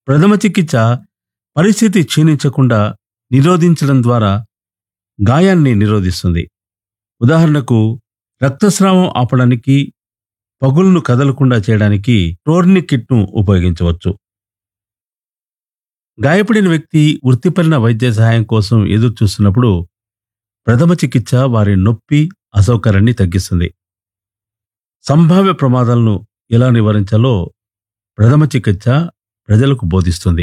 ప్రథమ చికిత్స పరిస్థితి క్షీణించకుండా నిరోధించడం ద్వారా గాయాన్ని నిరోధిస్తుంది ఉదాహరణకు రక్తస్రావం ఆపడానికి పగులును కదలకుండా చేయడానికి టోర్నిక్ కిట్ను ఉపయోగించవచ్చు గాయపడిన వ్యక్తి వృత్తిపరమైన వైద్య సహాయం కోసం ఎదురు చూస్తున్నప్పుడు ప్రథమ చికిత్స వారి నొప్పి అసౌకర్యాన్ని తగ్గిస్తుంది సంభావ్య ప్రమాదాలను ఎలా నివారించాలో ప్రథమ చికిత్స ప్రజలకు బోధిస్తుంది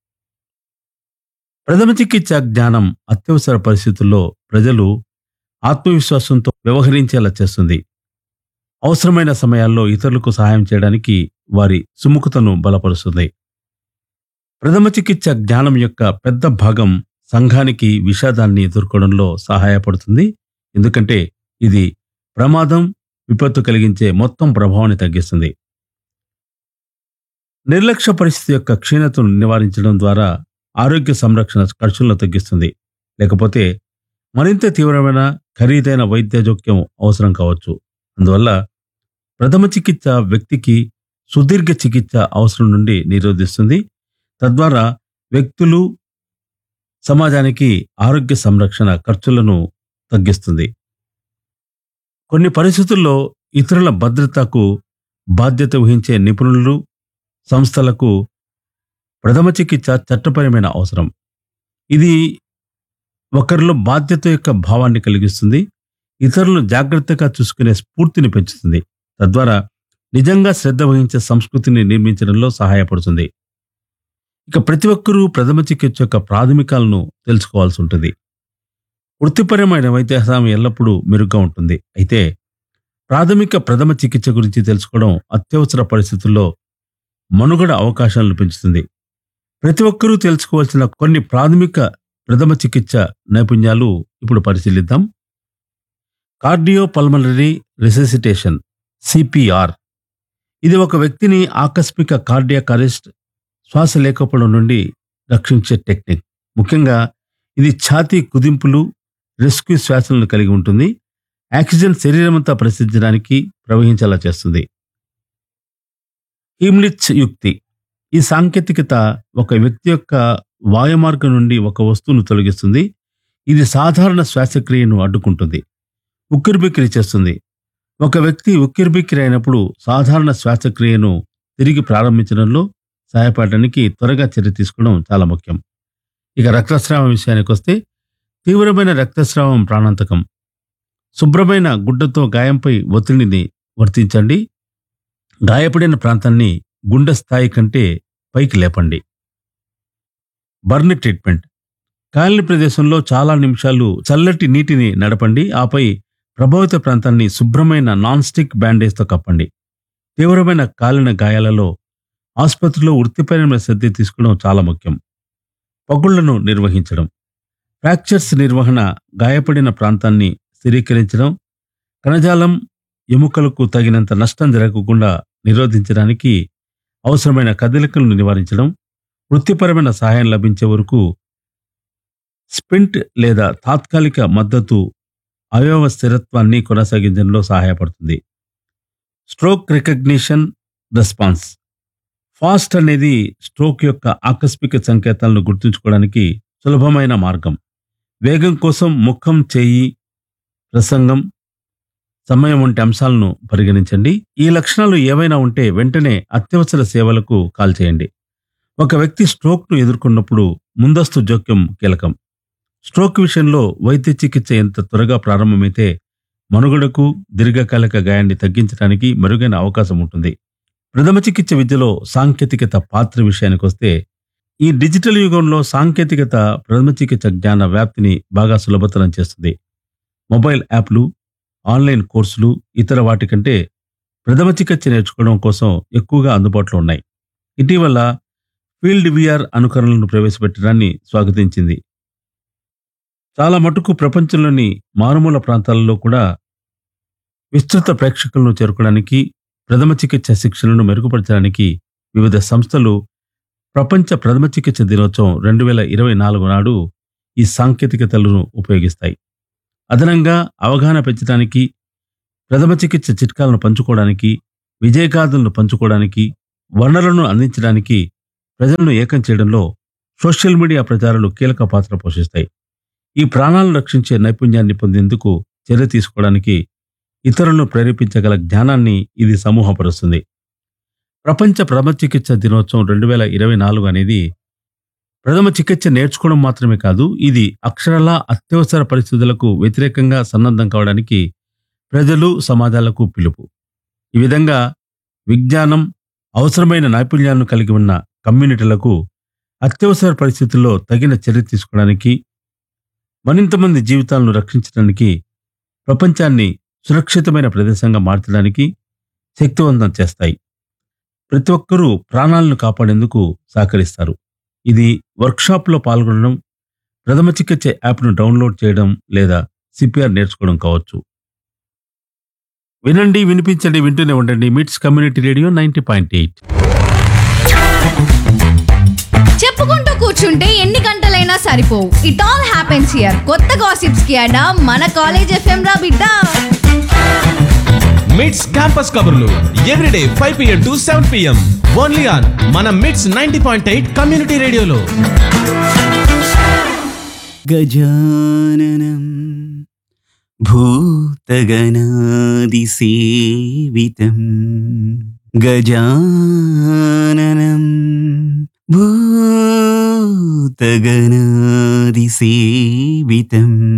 ప్రథమ చికిత్స జ్ఞానం అత్యవసర పరిస్థితుల్లో ప్రజలు ఆత్మవిశ్వాసంతో వ్యవహరించేలా చేస్తుంది అవసరమైన సమయాల్లో ఇతరులకు సహాయం చేయడానికి వారి సుముఖతను బలపరుస్తుంది ప్రథమ చికిత్స జ్ఞానం యొక్క పెద్ద భాగం సంఘానికి విషాదాన్ని ఎదుర్కోవడంలో సహాయపడుతుంది ఎందుకంటే ఇది ప్రమాదం విపత్తు కలిగించే మొత్తం ప్రభావాన్ని తగ్గిస్తుంది నిర్లక్ష్య పరిస్థితి యొక్క క్షీణతను నివారించడం ద్వారా ఆరోగ్య సంరక్షణ ఖర్చులను తగ్గిస్తుంది లేకపోతే మరింత తీవ్రమైన ఖరీదైన వైద్య జోక్యం అవసరం కావచ్చు అందువల్ల ప్రథమ చికిత్స వ్యక్తికి సుదీర్ఘ చికిత్స అవసరం నుండి నిరోధిస్తుంది తద్వారా వ్యక్తులు సమాజానికి ఆరోగ్య సంరక్షణ ఖర్చులను తగ్గిస్తుంది కొన్ని పరిస్థితుల్లో ఇతరుల భద్రతకు బాధ్యత వహించే నిపుణులు సంస్థలకు ప్రథమ చికిత్స చట్టపరమైన అవసరం ఇది ఒకరిలో బాధ్యత యొక్క భావాన్ని కలిగిస్తుంది ఇతరులను జాగ్రత్తగా చూసుకునే స్ఫూర్తిని పెంచుతుంది తద్వారా నిజంగా శ్రద్ధ వహించే సంస్కృతిని నిర్మించడంలో సహాయపడుతుంది ఇక ప్రతి ఒక్కరూ ప్రథమ చికిత్స యొక్క ప్రాథమికాలను తెలుసుకోవాల్సి ఉంటుంది వృత్తిపరమైన వైద్య సహాయం ఎల్లప్పుడూ మెరుగ్గా ఉంటుంది అయితే ప్రాథమిక ప్రథమ చికిత్స గురించి తెలుసుకోవడం అత్యవసర పరిస్థితుల్లో మనుగడ అవకాశాలను పెంచుతుంది ప్రతి ఒక్కరూ తెలుసుకోవాల్సిన కొన్ని ప్రాథమిక ప్రథమ చికిత్స నైపుణ్యాలు ఇప్పుడు పరిశీలిద్దాం కార్డియో పల్మనరీ రిసెసిటేషన్ సిపిఆర్ ఇది ఒక వ్యక్తిని ఆకస్మిక కార్డియాక్ అరెస్ట్ శ్వాస లేకపోవడం నుండి రక్షించే టెక్నిక్ ముఖ్యంగా ఇది ఛాతీ కుదింపులు రెస్క్యూ శ్వాసలను కలిగి ఉంటుంది ఆక్సిజన్ శరీరమంతా ప్రసిద్ధడానికి ప్రవహించేలా చేస్తుంది హీమ్లిచ్ యుక్తి ఈ సాంకేతికత ఒక వ్యక్తి యొక్క వాయుమార్గం నుండి ఒక వస్తువును తొలగిస్తుంది ఇది సాధారణ శ్వాసక్రియను అడ్డుకుంటుంది ఉక్కిరిబిక్కిరి చేస్తుంది ఒక వ్యక్తి ఉక్కిరిబిక్కిరి అయినప్పుడు సాధారణ శ్వాసక్రియను తిరిగి ప్రారంభించడంలో సహాయపడడానికి త్వరగా చర్య తీసుకోవడం చాలా ముఖ్యం ఇక రక్తస్రావం విషయానికి వస్తే తీవ్రమైన రక్తస్రావం ప్రాణాంతకం శుభ్రమైన గుడ్డతో గాయంపై ఒత్తిడిని వర్తించండి గాయపడిన ప్రాంతాన్ని గుండె స్థాయి కంటే పైకి లేపండి బర్న్ ట్రీట్మెంట్ కాలిన ప్రదేశంలో చాలా నిమిషాలు చల్లటి నీటిని నడపండి ఆపై ప్రభావిత ప్రాంతాన్ని శుభ్రమైన నాన్ స్టిక్ బ్యాండేజ్తో కప్పండి తీవ్రమైన కాలిన గాయాలలో ఆసుపత్రిలో వృత్తిపరమైన శ్రద్ధ తీసుకోవడం చాలా ముఖ్యం పగుళ్లను నిర్వహించడం ఫ్రాక్చర్స్ నిర్వహణ గాయపడిన ప్రాంతాన్ని స్థిరీకరించడం కణజాలం ఎముకలకు తగినంత నష్టం జరగకుండా నిరోధించడానికి అవసరమైన కదలికలను నివారించడం వృత్తిపరమైన సహాయం లభించే వరకు స్పింట్ లేదా తాత్కాలిక మద్దతు అవయవ స్థిరత్వాన్ని కొనసాగించడంలో సహాయపడుతుంది స్ట్రోక్ రికగ్నిషన్ రెస్పాన్స్ ఫాస్ట్ అనేది స్ట్రోక్ యొక్క ఆకస్మిక సంకేతాలను గుర్తుంచుకోవడానికి సులభమైన మార్గం వేగం కోసం ముఖం చేయి ప్రసంగం సమయం వంటి అంశాలను పరిగణించండి ఈ లక్షణాలు ఏవైనా ఉంటే వెంటనే అత్యవసర సేవలకు కాల్ చేయండి ఒక వ్యక్తి స్ట్రోక్ను ఎదుర్కొన్నప్పుడు ముందస్తు జోక్యం కీలకం స్ట్రోక్ విషయంలో వైద్య చికిత్స ఎంత త్వరగా ప్రారంభమైతే మనుగడకు దీర్ఘకాలిక గాయాన్ని తగ్గించడానికి మెరుగైన అవకాశం ఉంటుంది ప్రథమ చికిత్స విద్యలో సాంకేతికత పాత్ర విషయానికి వస్తే ఈ డిజిటల్ యుగంలో సాంకేతికత ప్రథమ చికిత్స జ్ఞాన వ్యాప్తిని బాగా సులభతరం చేస్తుంది మొబైల్ యాప్లు ఆన్లైన్ కోర్సులు ఇతర వాటి కంటే ప్రథమ చికిత్స నేర్చుకోవడం కోసం ఎక్కువగా అందుబాటులో ఉన్నాయి ఇటీవల ఫీల్డ్ విఆర్ అనుకరణలను ప్రవేశపెట్టడాన్ని స్వాగతించింది చాలా మటుకు ప్రపంచంలోని మారుమూల ప్రాంతాలలో కూడా విస్తృత ప్రేక్షకులను చేరుకోవడానికి ప్రథమ చికిత్స శిక్షణను మెరుగుపరచడానికి వివిధ సంస్థలు ప్రపంచ ప్రథమ చికిత్స దినోత్సవం రెండు వేల ఇరవై నాలుగు నాడు ఈ సాంకేతికతలను ఉపయోగిస్తాయి అదనంగా అవగాహన పెంచడానికి ప్రథమ చికిత్స చిట్కాలను పంచుకోవడానికి విజయగాథలను పంచుకోవడానికి వనరులను అందించడానికి ప్రజలను ఏకం చేయడంలో సోషల్ మీడియా ప్రచారాలు కీలక పాత్ర పోషిస్తాయి ఈ ప్రాణాలను రక్షించే నైపుణ్యాన్ని పొందేందుకు చర్య తీసుకోవడానికి ఇతరులను ప్రేరేపించగల జ్ఞానాన్ని ఇది సమూహపరుస్తుంది ప్రపంచ ప్రథమ చికిత్స దినోత్సవం రెండు వేల ఇరవై నాలుగు అనేది ప్రథమ చికిత్స నేర్చుకోవడం మాత్రమే కాదు ఇది అక్షరాల అత్యవసర పరిస్థితులకు వ్యతిరేకంగా సన్నద్ధం కావడానికి ప్రజలు సమాజాలకు పిలుపు ఈ విధంగా విజ్ఞానం అవసరమైన నైపుణ్యాలను కలిగి ఉన్న కమ్యూనిటీలకు అత్యవసర పరిస్థితుల్లో తగిన చర్య తీసుకోవడానికి మరింతమంది జీవితాలను రక్షించడానికి ప్రపంచాన్ని సురక్షితమైన ప్రదేశంగా మార్చడానికి శక్తివంతం చేస్తాయి ప్రతి ఒక్కరూ ప్రాణాలను కాపాడేందుకు సహకరిస్తారు ఇది వర్క్షాప్లో పాల్గొనడం ప్రథమ చికిత్స యాప్ను డౌన్లోడ్ చేయడం లేదా సిపిఆర్ నేర్చుకోవడం కావచ్చు వినండి వినిపించండి వింటూనే ఉండండి MITS community radio ninety point eight చెప్పుకుంటూ కూర్చుంటే ఎన్ని గంటలైనా సరిపోవు ఇట్ ఆల్ హ్యాపెన్స్ హియర్ కొత్త గాసిప్స్ కి అడా మన కాలేజ్ ఎఫ్ఎం రా బిడ్డ మిట్స్ క్యాంపస్ కబుర్లు everyday five PM to seven PM only on మన MITS ninety point eight community రేడియోలో गजाननं भूतगणादिसेवितं गजाननं भूतगणादिसेवितम्